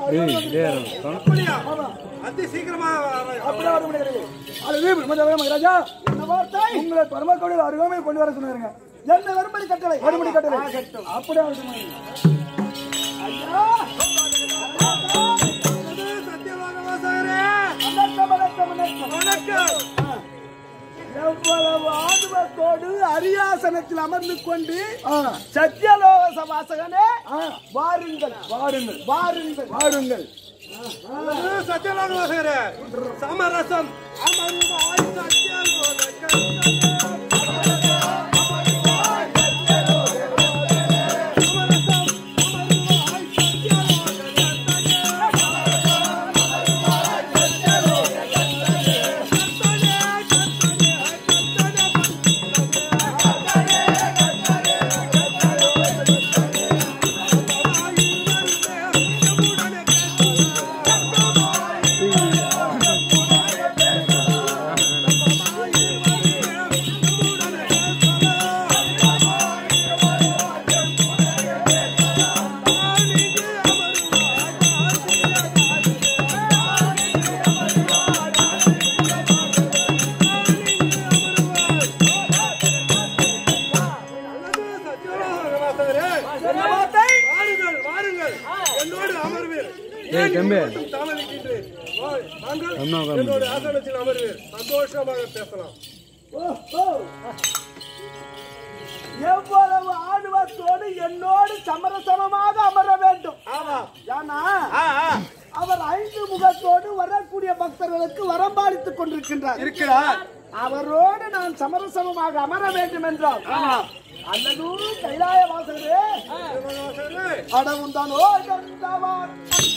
அப்படியா அதி சீக்கிரமா வர- அப்படியே வர முடியாது அது பிரம்மதேவ மகாராஜா இந்த வார்த்தை உங்களை பரமக்கோடியில் அருகாமை கொண்டு வர சொன்னாருங்க என்ன வரும்படி கட்டளை வரும்படி கட்டளை அப்படியே வர சொன்னாங்க ஐயா அது சத்தியமாக வாசகரே வணக்கம் வணக்கம் வணக்கம் வணக்கம் எவ்வளவு ஆர்வத்தோடு அரியாசனத்தில் அமர்ந்து கொண்டு சத்தியலோக வாசகனே வாருங்கள் வாருங்கள் வாருங்கள் வாருங்கள் அது சத்தியமாக வாசகரே சமரசம் அமருவாய் சத்தியலோக கந்தனே. அல்லது சத்தியலோக வாசகரே, வாருங்கள் வாருங்கள் என்னோடு அமர்வீர் ஏன் மட்டும் தாமதிக்கின்றேன் வா- வாங்கள் என்னோட ஆசனத்தில் அமர்வீர் சந்தோஷமாக பேசலாம் எவ்வளவு ஆர்வத்தோடு என்னோடு சமரசமமாக அமர வேண்டும் ஏன்னா அவர் ஐந்து முகத்தோடு வரக்கூடிய பக்தர்களுக்கு வரம்பாளித்துக் கொண்டிருக்கின்றார் இருக்கிறார் அவரோடு நான் சமரசமமாக அமர வேண்டும் என்றால் அல்லது கைலாய வாசகரே வாசகரே, அடவுந்தானோ கந்தவான்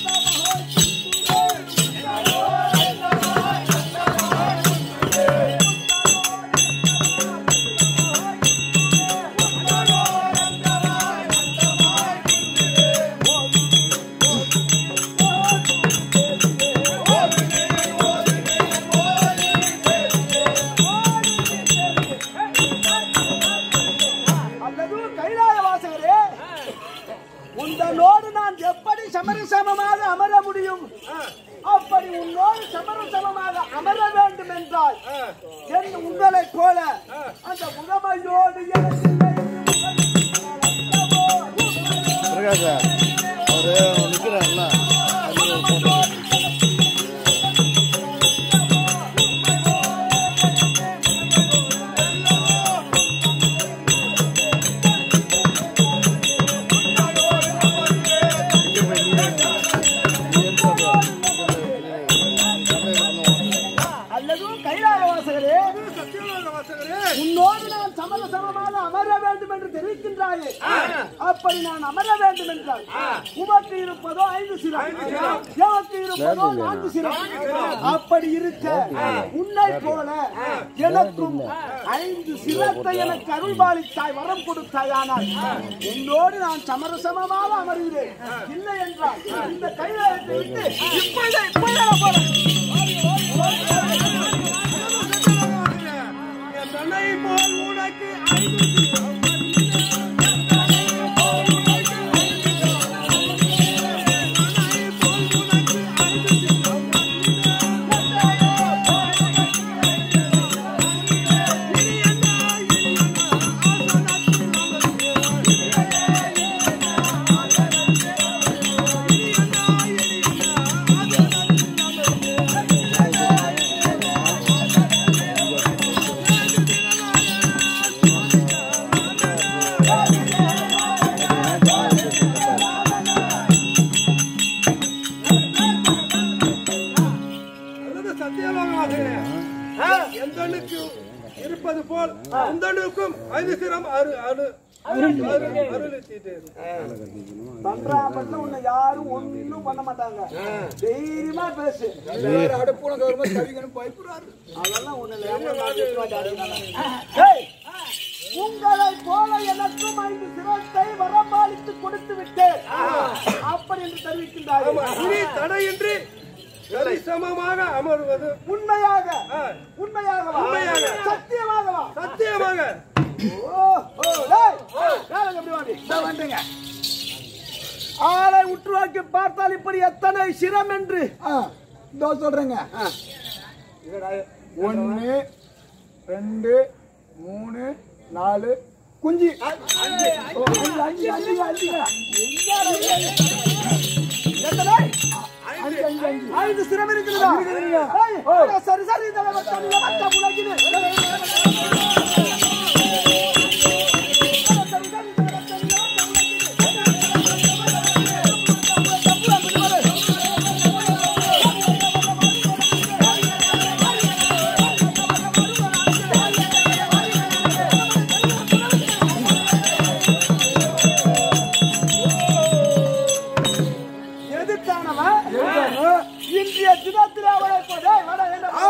அல்லது கைலாய வாசகரே உங்களோடு நான் எப்படி சமரசமமாக அமர முடியும் அப்படி உன்னோடு சமரசமமாக அமர வேண்டும் என்றால் என் உங்களைப் போல அந்த முகமையோடு எனக்கு பிரகாஷ் அவரு நிக்கிறாருல அது ஒரு photo. அல்லது கைலாய வாசகரே சத்தியலோக வாசகரே உன்னோடு நான் சமரசமமாக அமர வேண்டும் என்று தெரிவிக்கின்றாயே அப்படி நான் அமர வேண்டும் என்றால் உமக்கு இருப்பதோ ஐந்து சிரம் எமக்கு இருப்பதோ நான்கு சிரம் அப்படி இருக்க உன்னை போல எனக்கும் ஐந்து சிரத்தை எனக்கு அருள்பாலித்தாய் வரம் கொடுத்தாயானால் உன்னோடு நான் சமரசமமாக அமர்கிறேன் இல்லை என்றால் இந்த கைலாயத்தை விட்டு இப்பொழுதே இப்பொழுதே நான் போறேன் என் தன்னை போல் உனக்கு ஐந்து அல்லது சத்தியலோக வாசகரே எந்தனுக்கு இருப்பது போல் அந்தனுக்கும் ஐந்து சிரம் அரு அரு அருளித்தீட்டேன் பண்றாப்பட்ட உன்னை யாரும் ஒண்ணும் பண்ண மாட்டாங்க தைரியமா பேசு அடுப்புன கவர்மெண்ட் கவிங்கன்னு பயப்படுறாரு அதெல்லாம் ஒண்ணு உங்களை போல எனக்கும் ஐந்து சிரத்தை வரம்பாலித்து கொடுத்து விட்டேன் அப்படி என்று தெரிவிக்கின்றார்கள் இனி தடையின்றி சரிசமமாக அமர்வது உண்மையாக ஆ, உண்மையாகவா உண்மையாக. சத்தியமாகவா சத்தியமாக ஓ ஓ டேய் வேலை எப்படி வாடி இதோ வந்துங்க ஆளை உற்று நோக்கி பார்த்தால் இப்படி எத்தனை சிரம் என்று ஆ, இதோ சொல்றேங்க ஒன்னு ரெண்டு மூணு நாலு குஞ்சு ஓ, அஞ்சு அஞ்சு அஞ்சு அஞ்சு எத்தனை அஞ்சு அஞ்சு அஞ்சு ஐந்து சிரம் இருக்கிறதா இருக்குதுங்க. ஏய், அட, சரி சரி இந்த வட்டம், இந்த வட்டம் உலகிலே. எதுக்கானவன் இன்றைய தினத்தில் அவளை போட வட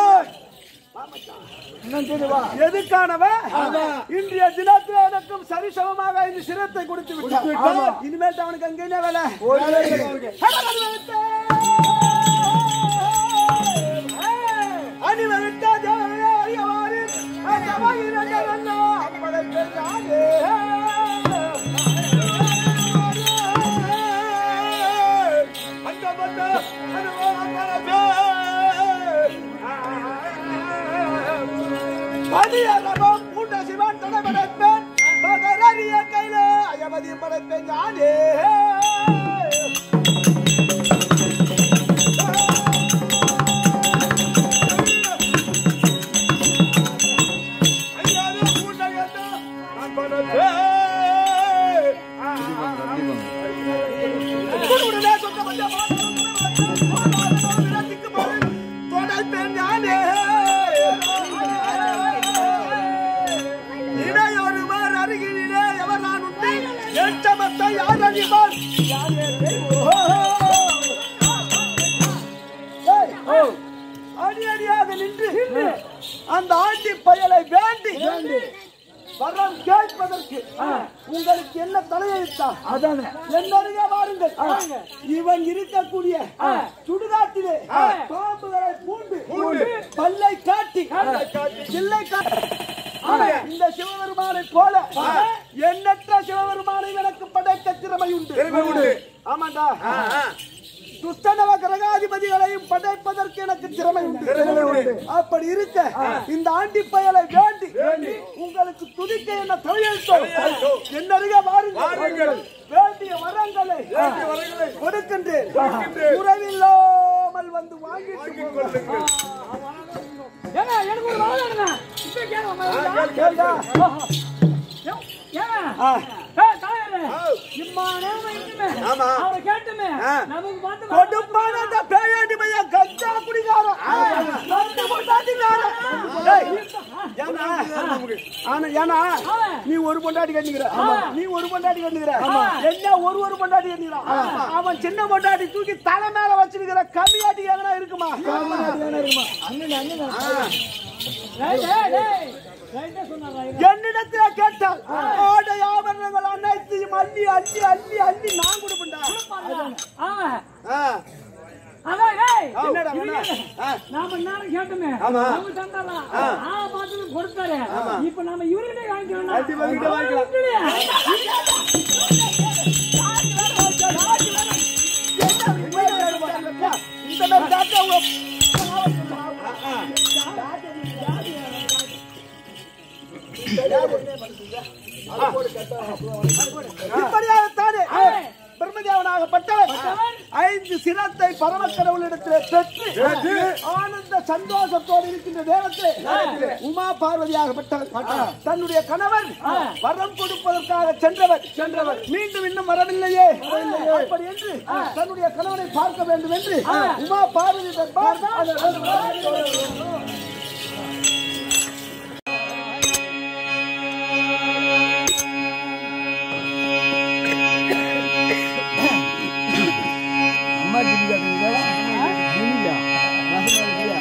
இன்னும் தெரியுவா எதுக்கானவன் இன்றைய தினத்தில் எனக்கும் சரிசமமாக இந்த சிரத்தை கொடுத்து விட்டான் இனிமேல் அவனுக்கு அங்க என்ன வேலை அணிவருத்த தேவையாரி அந்த வயிறங்க அப்பளை பெற்றாலே பதியரபம் கூட்ட சிவன் தடை படைப்பேன் பகரறிய கையில அயமதி படைப்பேன் ஞானே குடுகுடுனே சொந்த மஞ்ச தொடர்பேன் ஞானே இடையொருவர் அருகிலே எவர் நான் உண்டு எச்சமத்தை யார் அறிவார் ஏய், அடி அடியாக நின்று அந்த ஆண்டி பயலை வேண்டி வரம் கேட்பதற்கு உங்களுக்கு என்ன தலையெழுத்தா அதானே என்னருக வாருங்கள் இவன் இருக்கக்கூடிய சுடுகாட்டிலே பாம்புகளை பூண்டு பல்லை காட்டி சில்லை காட்டி இந்த சிவபெருமானை போல எண்ணற்ற சிவபெருமானை எனக்கு படைக்க திறமை உண்டு ஆமாண்டா துஷ்டனவ கிரகாதிபதிகளையும் படைப்பதற்கு எனக்கு திறமை உண்டு அப்படி இருக்க இந்த ஆண்டி பயலை வேண்டி உங்களுக்கு துதிக்க என்ன தலையெழுத்தோ என்னருக வாருங்கள் வேண்டிய வரங்களை கொடுக்கின்றேன் குறைவில்லாமல் வந்து வாங்கிட்டு போங்கள். ஏங்க, எனக்கு ஒரு வேலை வேணுங்க. இப்ப கேளுங்க, கேளுடா. ஏங்க, ஆ, ஏய், தலைவரே, இம்மா நேரமா இன்னுமே, அவரை கேட்டுமே, நமக்கு பார்த்து கொடுப்பான அந்த பேயாண்டி பையன் கஞ்சா குடிகாரன் கஞ்சா பொண்டாட்டிக்காரன். டேய், ஏன்னா, ஆனா, ஏன்னா, நீ ஒரு பொண்டாட்டி கட்டிக்கிற நீ ஒரு பொண்டாட்டி கட்டிக்கிற என்ன ஒரு ஒரு பொண்டாட்டி கட்டிக்கிறான் அவன் சின்ன பொண்டாட்டி தூக்கி தலை மேல வச்சிருக்கிற கம்மியாட்டி எதனா இருக்குமா டேய், டேய், டேய், ரைட்டா சொன்னாரா, இது? என்னிடத்துல கேட்டால் ஆடை ஆபரணங்கள் அனைத்தையும் அள்ளி அள்ளி அள்ளி அள்ளி நான் கொடுப்பேன்டா ஆமா. ஆ, அதான், டேய், என்னடா இது வேணும்? கேளு. ஆ. நாம நேரம் கேட்டோமே நமக்கு தந்தாரா ஆ பார்த்து கொடுத்தாரு இப்ப நாம இவர்கிட்ட வாங்கிக்கலாம் கண்டிப்பா இவர்கிட்ட வாங்கிக்கலாம். இந்த மாதிரி டாக்டர் உங்க இப்படியாகத்தானே பிரம்மதேவனாகப்பட்டவன் ஐந்து சிரத்தை பரமக்கடவுளிடத்திலே பெற்று ஆனந்த சந்தோஷத்தோடு இருக்கின்ற நேரத்திலே உமா பார்வதியாகப்பட்டவன் தன்னுடைய கணவன் வரம் கொடுப்பதற்காக சென்றவர் சென்றவர் மீண்டும் இன்னும் வரவில்லையே அப்படி என்று தன்னுடைய கணவனை பார்க்க வேண்டும் என்று உமா பார்வதி தர்பார் அம்மா ஜிமிக்கா ஜிமிக்கா ரசமா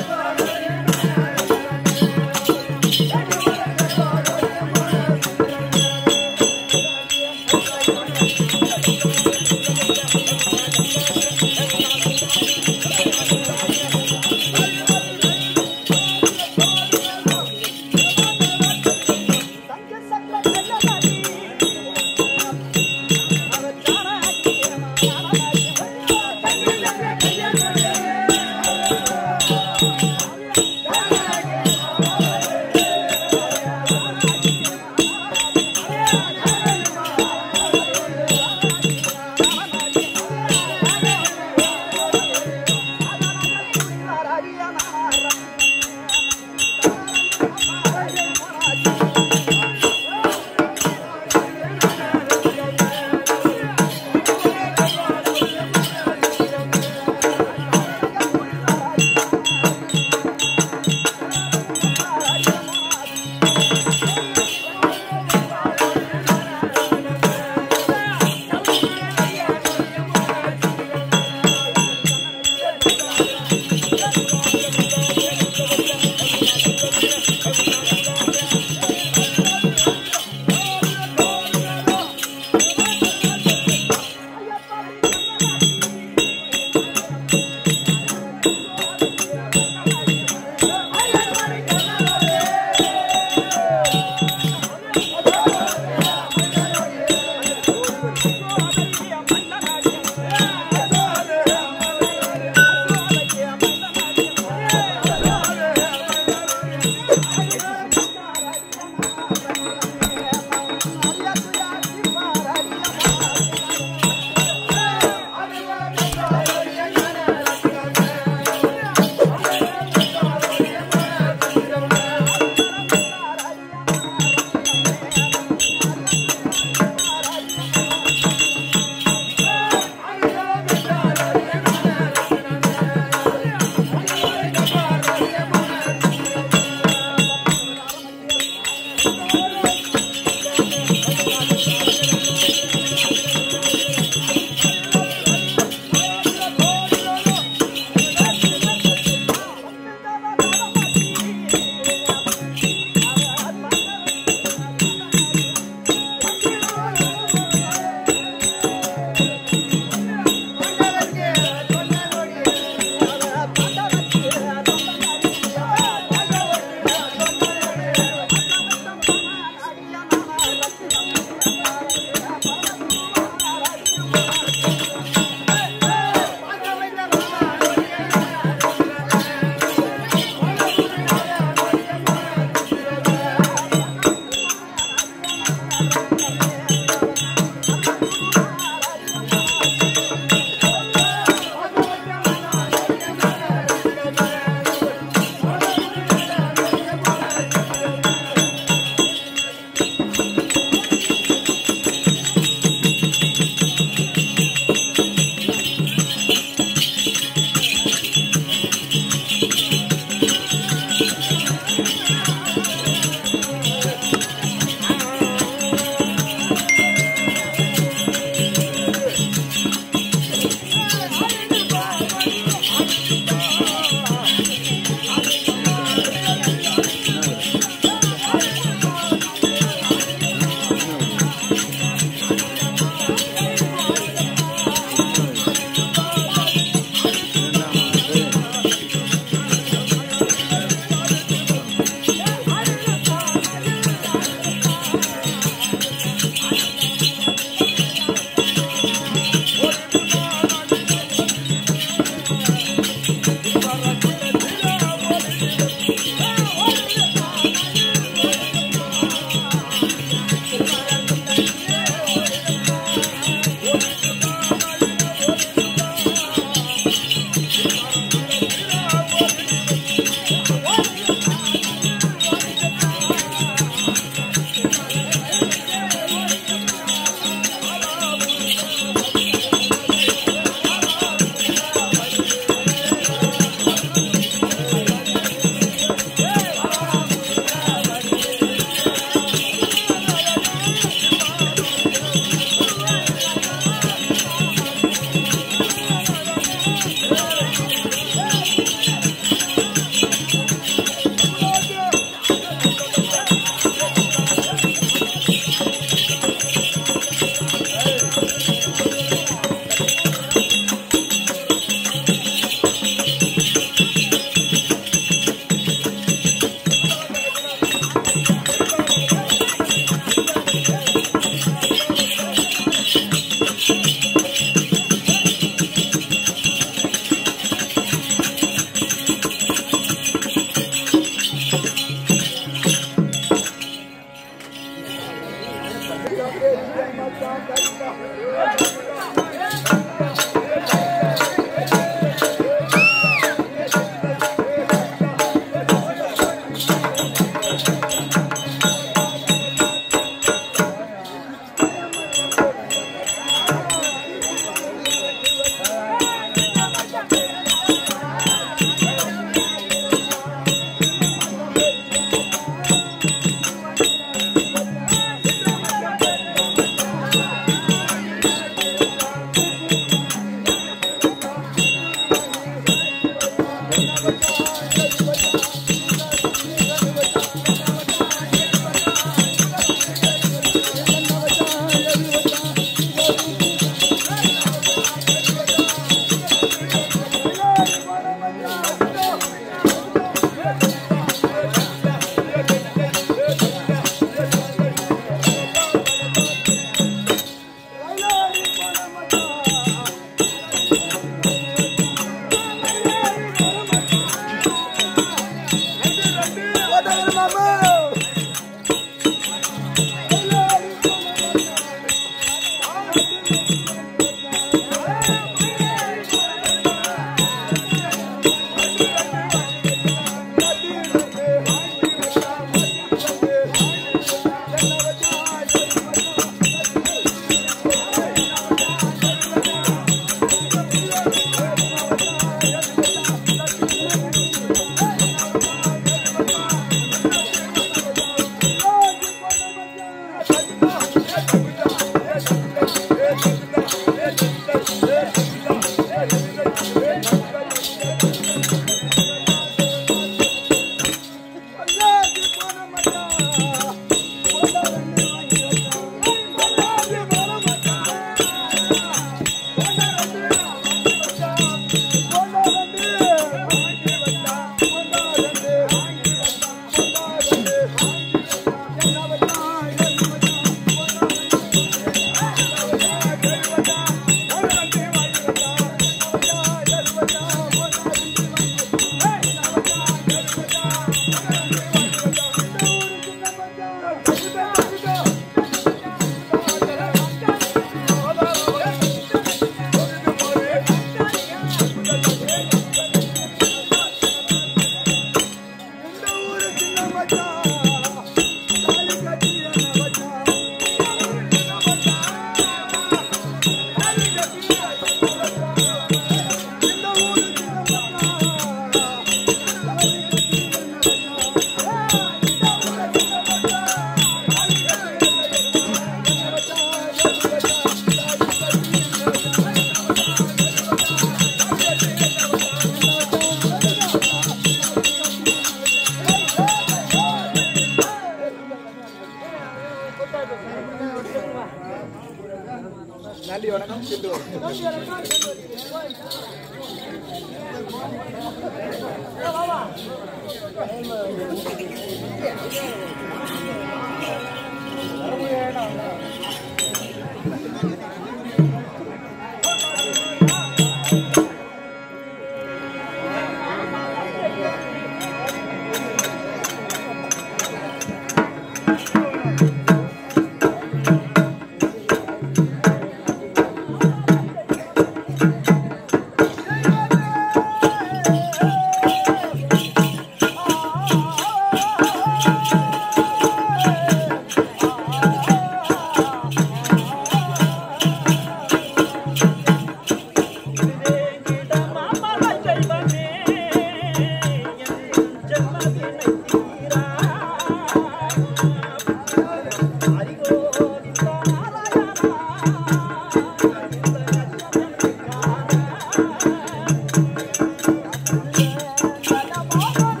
ஆ